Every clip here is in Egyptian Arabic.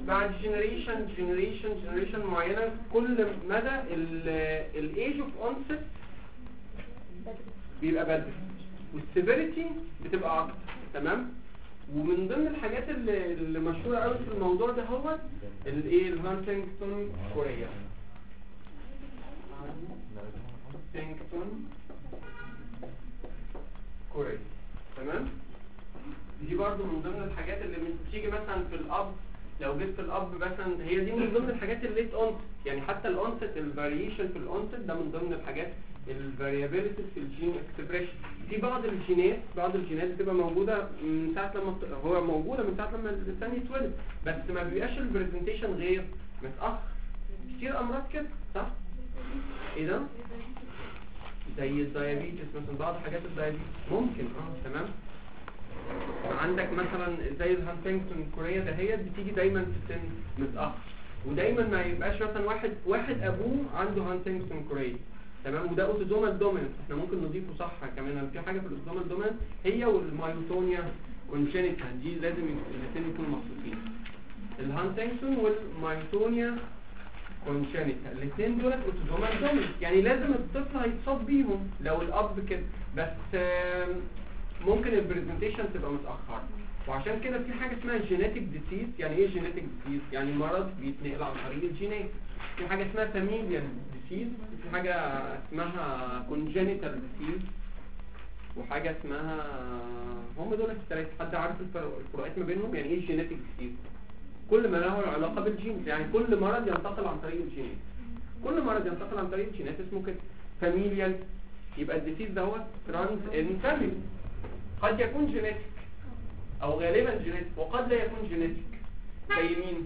بعد جنريشن جنريشن جنريشن معينه كل مدى الايج اوف اونست بيبقى بدري والسيفيريتي بتبقى اكتر تمام ومن ضمن الحاجات اللي, اللي مشهوره قوي في الموضوع ده هو الايه الهانتنجتون كوريا هانتنجتون كوريا تمام دي برضو من ضمن الحاجات اللي من- بتيجي مثلا في الاب لو جيت في الاب مثلا هي دي من ضمن الحاجات اللي ليت اونست يعني حتى الاونست الفاريشن في الاونست ده من ضمن الحاجات الفاريابيلتي في الجين اكسبريشن في بعض الجينات بعض الجينات بتبقى موجوده من ساعه لما الط- هو موجوده من ساعه لما الانسان يتولد بس ما بيبقاش البرزنتيشن غير متاخر كتير امراض كده صح ايه ده زي الدايابيتس مثلا بعض حاجات الدايابيتس ممكن اه تمام عندك مثلا زي الهانتنجتون كوريا دهيت بتيجي دايما في سن متاخر ودايما ما يبقاش مثلا واحد واحد ابوه عنده هانتنجتون كوريا تمام وده اوتوزومال دوميننت احنا ممكن نضيفه صح كمان في حاجه في الاوتوزومال دوميننت هي والمايوتونيا كونجينيتا دي لازم الاثنين يكونوا مخصوصين الهانتنجتون والمايوتونيا كونجينيتا الاثنين دول اوتوزومال دوميننت يعني لازم الطفل هيتصاب بيهم لو الاب كده بس آم، ممكن البرزنتيشن تبقى متاخره وعشان كده في حاجه اسمها جينيتك ديسيز يعني ايه جينيتك ديسيز يعني مرض بيتنقل عن طريق الجينات في حاجه اسمها فاميليال ديسيز وفي حاجه اسمها كونجينيتال ديسيز وحاجه اسمها هم دول الثلاثه حد عارف الفرق- الفروقات ما بينهم يعني ايه جينيتك ديسيز كل ما له علاقه بالجين يعني كل مرض ينتقل عن طريق الجينات كل مرض ينتقل عن طريق الجينات اسمه كده فاميليال يبقى الديسيز دوت ترانز ان فاميلي قد يكون جينيتك او غالبا جينيتك وقد لا يكون جينيتك زي مين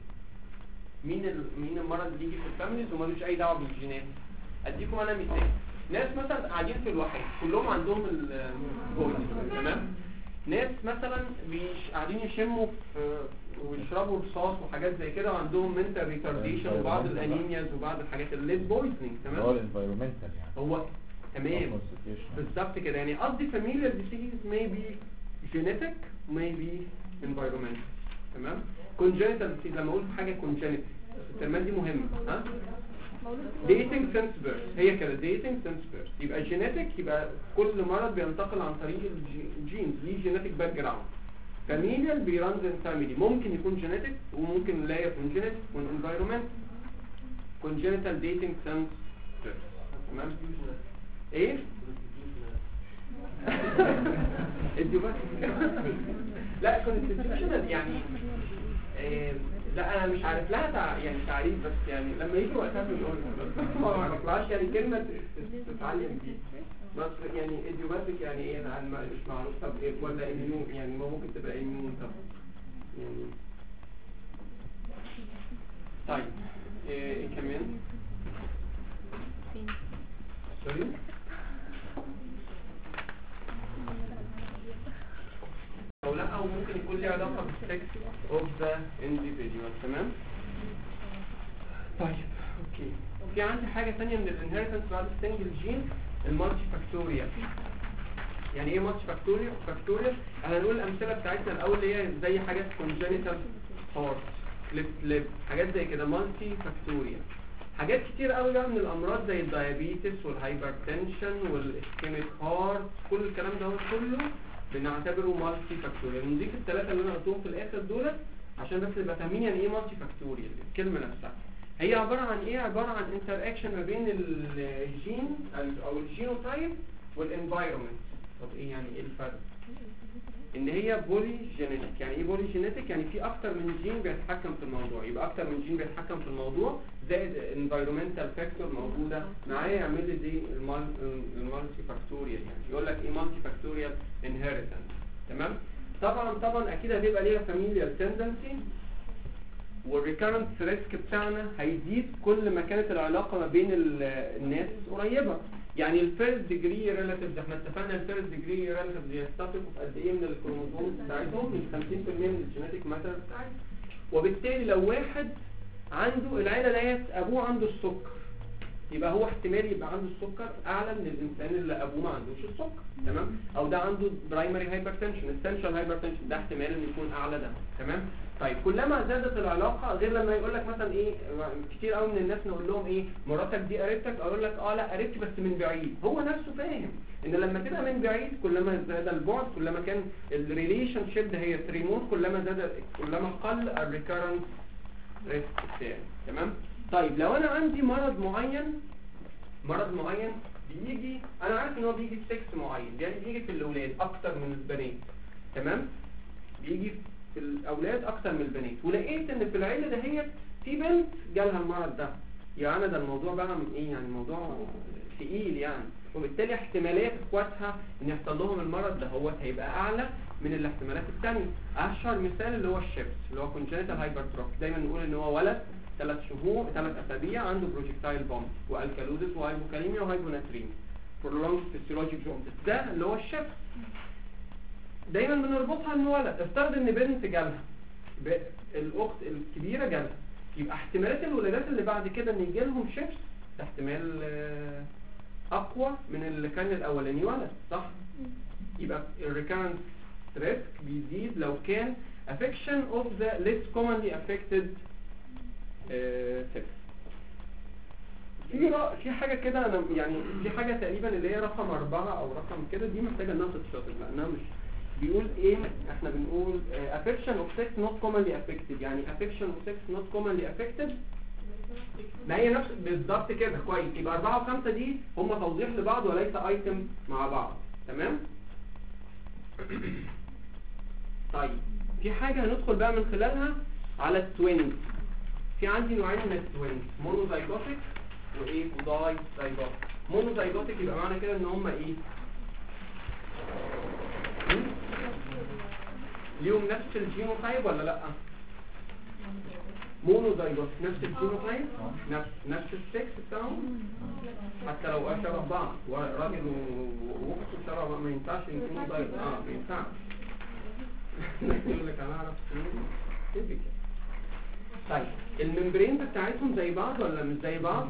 مين ال... مين المرض اللي يجي في الفاميليز ومالوش اي دعوه بالجينات اديكم انا مثال ناس مثلا قاعدين في الوحيد كلهم عندهم الجوز تمام ناس مثلا بيش قاعدين يشموا في ويشربوا رصاص وحاجات زي كده وعندهم منتال ريتارديشن وبعض الانيمياز وبعض الحاجات الليد بويزنينج اللي هو تمام الانفايرمنتال يعني هو تمام Constitutional. بالظبط كده يعني قصدي familial disease may be genetic may be environmental تمام congenital disease لما اقول حاجه congenital الكلمات دي مهمه ها dating since birth هي كده dating since birth يبقى genetic يبقى كل مرض بينتقل عن طريق الجينز ليه genetic background familial بيرانز in family ممكن يكون genetic وممكن لا يكون genetic يكون environmental congenital dating since birth تمام ايه ادي بس لا constitutional يعني إيه لا انا مش عارف لها تع... يعني تعريف بس يعني لما يجي وقتها بنقول ما اعرفلهاش يعني كلمه تت- تتعلم دي بس يعني ايديوباثيك يعني ايه انا عن- مش معروف طب إيه ولا اميون يعني ما ممكن تبقى اميون طب يعني طيب ايه إيه كمان سوري او لا او ممكن يكون ليه علاقه بالسكس اوف ذا individual تمام طيب اوكي في عندي حاجه ثانيه من الانهيرتنس بعد السنجل جين المالتي فاكتوريال يعني ايه مالتي فاكتوريال فاكتوريال احنا هنقول الامثله بتاعتنا الاول اللي هي زي حاجات كونجنتال هارت ليفت ليب حاجات زي كده مالتي فاكتوريال حاجات كتير قوي بقى من الامراض زي الدايابيتس والهايبرتنشن والاسكيميك هارت كل الكلام ده كله بنعتبره مالتي فاكتوريال نضيف الثلاثه اللي انا قلتهم في الاخر دول عشان بس نبقى فاهمين يعني ايه مالتي فاكتوريال الكلمه نفسها هي عباره عن ايه عباره عن انتر اكشن ما بين الجين او الجينوتايب والانفايرمنت طب ايه يعني ايه الفرق ان هي بولي جينيتك يعني ايه بولي جينيتك يعني في اكتر من جين بيتحكم في الموضوع يبقى اكتر من جين بيتحكم في الموضوع زائد انفايرمنتال فاكتور موجوده معايا يعمل لي دي المالتي فاكتوريال يعني يقول لك ايه مالتي فاكتوريال انهيرتنس تمام طبعا طبعا اكيد هتبقى ليها فاميليال تندنسي والريكارنت ريسك بتاعنا هيزيد كل ما كانت العلاقه ما بين ال- الناس قريبه يعني الفيرست ديجري ريلاتيفز احنا اتفقنا الفيرست ديجري ريلاتيفز يتفقوا في قد ايه من الكروموسوم بتاعتهم من 50% من الجينيتك ماتر بتاعتهم وبالتالي لو واحد عنده العيله ديت ابوه عنده السكر يبقى هو احتمال يبقى عنده السكر اعلى من الانسان اللي ابوه ما عندوش السكر تمام او ده عنده برايمري هايبرتنشن اسينشال هايبرتنشن ده احتمال انه يكون اعلى ده تمام طيب كلما زادت العلاقه غير لما يقول لك مثلا ايه كتير قوي من الناس نقول لهم ايه مراتك دي قريبتك اقول لك اه لا قريبتي بس من بعيد هو نفسه فاهم ان لما تبقى من بعيد كلما زاد البعد كلما كان الريليشن شيب ده هي ريموت كلما زاد كلما قل الريكرنس ريسك بتاعي تمام طيب لو انا عندي مرض معين مرض معين بيجي انا عارف ان هو بيجي في سكس معين يعني بيجي في الاولاد اكتر من البنات تمام بيجي في الاولاد اكتر من البنات ولقيت ان في العيله دهيت في بنت جالها المرض ده يعني انا ده الموضوع بقى من ايه يعني الموضوع تقيل يعني وبالتالي احتمالات اخواتها ان يحصل لهم المرض ده هو هيبقى اعلى من الاحتمالات الثانيه اشهر مثال اللي هو الشيبس اللي هو congenital hypertrophy دايما نقول ان هو ولد ثلاث شهور ثلاث اسابيع عنده بروجكتايل بومب والكالوزيس وهايبوكاليميا وهايبوناتريميا prolonged physiologic jaundice ده اللي هو الشيبس دايما بنربطها ان ولد افترض ان بنت جالها ب- الاخت الكبيره جالها يبقى احتمالات الولادات اللي بعد كده ان يجي لهم شيبس ده احتمال آه، اقوى من اللي كان الاولاني ولد صح يبقى الريكارنس ريسك بيزيد لو كان affection of the less commonly affected آه، sex في رأ- في حاجة كده انا يعني في حاجة تقريبا اللي هي رقم أربعة أو رقم كده دي محتاجة إنها تتشاطر لأنها مش بيقول إيه إحنا بنقول آه، affection of sex not commonly affected يعني affection of sex not commonly affected ما هي نفس بالظبط كده كويس يبقى أربعة وخمسة دي هم توضيح لبعض وليس ايتم مع بعض تمام طيب في حاجة هندخل بقى من خلالها على التوينز في عندي نوعين من التوينز مونوزايجوتيك وايه وداي زايجوتيك مونوزايجوتيك يبقى معنى كده ان هم ايه م? ليهم نفس الجينوتايب ولا لا مونوزايجوت نفس الجينوتايب نفس نفس السكس بتاعهم حتى لو شبه بعض راجل و- واخته شبه بعض ما ينفعش يكونوا زي اه ما ينفعش يقول لك انا اعرف typical. طيب الممبرين بتاعتهم زي بعض ولا مش زي بعض؟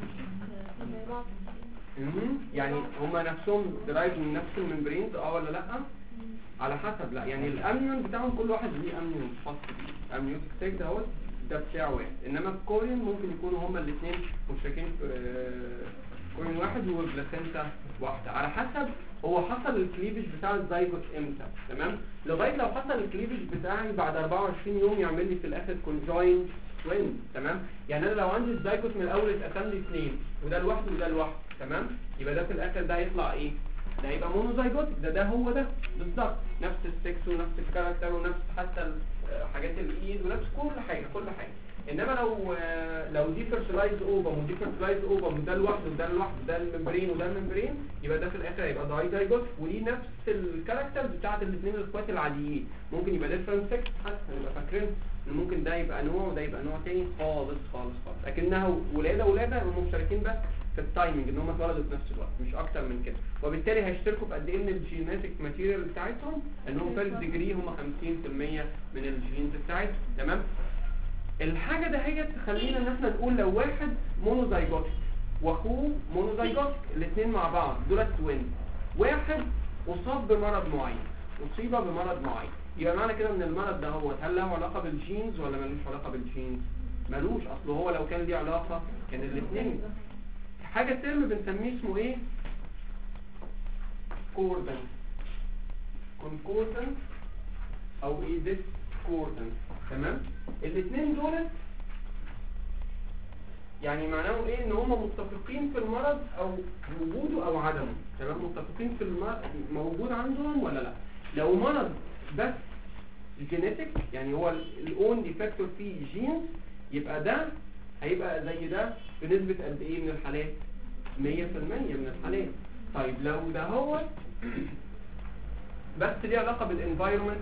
مم. يعني هما نفسهم درايف من نفس الممبرينز اه ولا لا؟ على حسب لا يعني الامنيون بتاعهم كل واحد ليه امنيون خاص بيه امنيوتيك سيك دوت ده بتاعه واحد انما الكورين ممكن يكونوا هما الاثنين مشتركين في آه، كورين واحد وبلاسنتا واحده على حسب هو حصل الكليفج بتاع الزيجوت امتى تمام لغايه لو حصل الكليفج بتاعي بعد 24 يوم يعمل لي في الاخر كونجوين توين تمام يعني انا لو عندي الزيجوت من الاول اتقسم لي اثنين وده لوحده وده لوحده تمام يبقى ده في الاخر ده هيطلع ايه ده هيبقى مونوزايجوتيك ده ده هو ده بالظبط نفس السكس ونفس الكاركتر ونفس حتى ال- آه، حاجات الايد ونفس كل حاجه كل حاجه انما لو آه، لو دي فيرتلايز اوفم ودي فيرتلايز اوفم وده لوحده وده لوحده ده الممبرين وده الممبرين يبقى ده في الاخر هيبقى داي دايجوت ودي نفس الكاركترز بتاعت الاثنين الاخوات العاديين ممكن يبقى ديفرنت سكس حتى نبقى فاكرين ان ممكن ده يبقى نوع وده يبقى نوع تاني خالص خالص خالص لكنها ولاده ولاده هم مشتركين بس في التايمنج ان هم اتولدوا في نفس الوقت مش اكتر من كده وبالتالي هيشتركوا في قد ايه من الجيناتيك ماتيريال بتاعتهم انهم فيرست ديجري هم 50% من الجينز بتاعتهم تمام الحاجه ده هي تخلينا ان احنا نقول لو واحد مونوزايجوتيك واخوه مونوزايجوتيك الاثنين مع بعض دول توين واحد اصاب بمرض معين اصيب بمرض معين يبقى معنى كده ان المرض ده هو هل له علاقه بالجينز ولا ملوش علاقه بالجينز ملوش اصل هو لو كان ليه علاقه كان الاثنين حاجة ترم بنسميه اسمه ايه كوردن كونكوردن او ايه ديسكوردن تمام الاثنين دول يعني معناه ايه ان هم متفقين في المرض او وجوده او عدمه تمام متفقين في المرض موجود عندهم ولا لا لو مرض بس جينيتك يعني هو الاونلي فاكتور فيه جينز يبقى ده هيبقى زي ده بنسبة قد ايه من الحالات 100% من الحالات طيب لو ده هو بس ليه علاقة بالانفايرمنت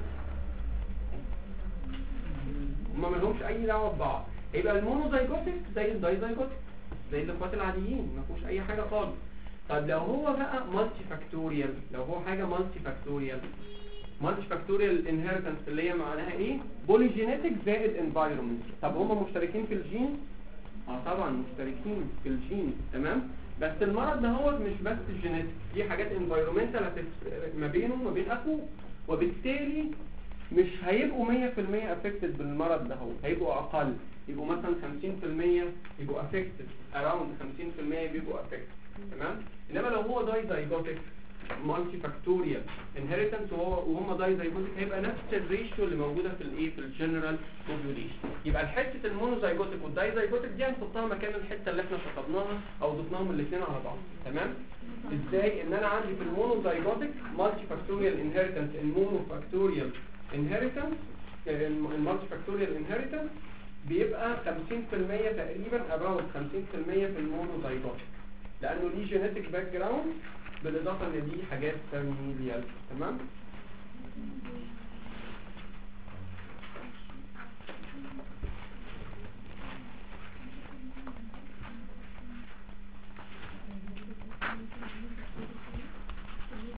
هما مالهمش اي دعوة ببعض يبقى المونوزايجوتيك زي الدايزايجوتيك زي الاخوات العاديين ما فيهوش اي حاجة خالص طيب لو هو بقى مالتي فاكتوريال لو هو حاجة مالتي فاكتوريال مالتي فاكتوريال انهيرتنس اللي هي معناها ايه بوليجينيتك زائد انفايرمنت طب هما مشتركين في الجين اه طبعا مشتركين في الجين تمام بس المرض ده هو مش بس الجينيتك في حاجات انفايرومنتال هتفرق ما بينه وما بين اخوه وبالتالي مش هيبقوا 100% افكتد بالمرض ده هو هيبقوا اقل يبقوا مثلا 50% يبقوا افكتد اراوند 50% بيبقوا افكتد تمام انما لو هو داي زايجوتيك مالتي فاكتوريال انهيرتنس وهو وهم داي زايجوتيك هيبقى نفس الريشيو اللي موجوده في الايه في الجنرال بوبيوليشن يبقى الحته المونوزايجوتيك والداي زايجوتيك دي هنحطها مكان الحته اللي احنا شطبناها او ضفناهم الاثنين على بعض تمام ازاي ان انا عندي في المونوزايجوتيك مالتي فاكتوريال انهيرتنس المونو فاكتوريال انهيرتنس المالتي فاكتوريال انهيرتنس بيبقى 50% تقريبا اباوت 50% في المونوزايجوتيك لانه ليه جينيتك باك جراوند بالاضافه ان دي حاجات فاميليال تمام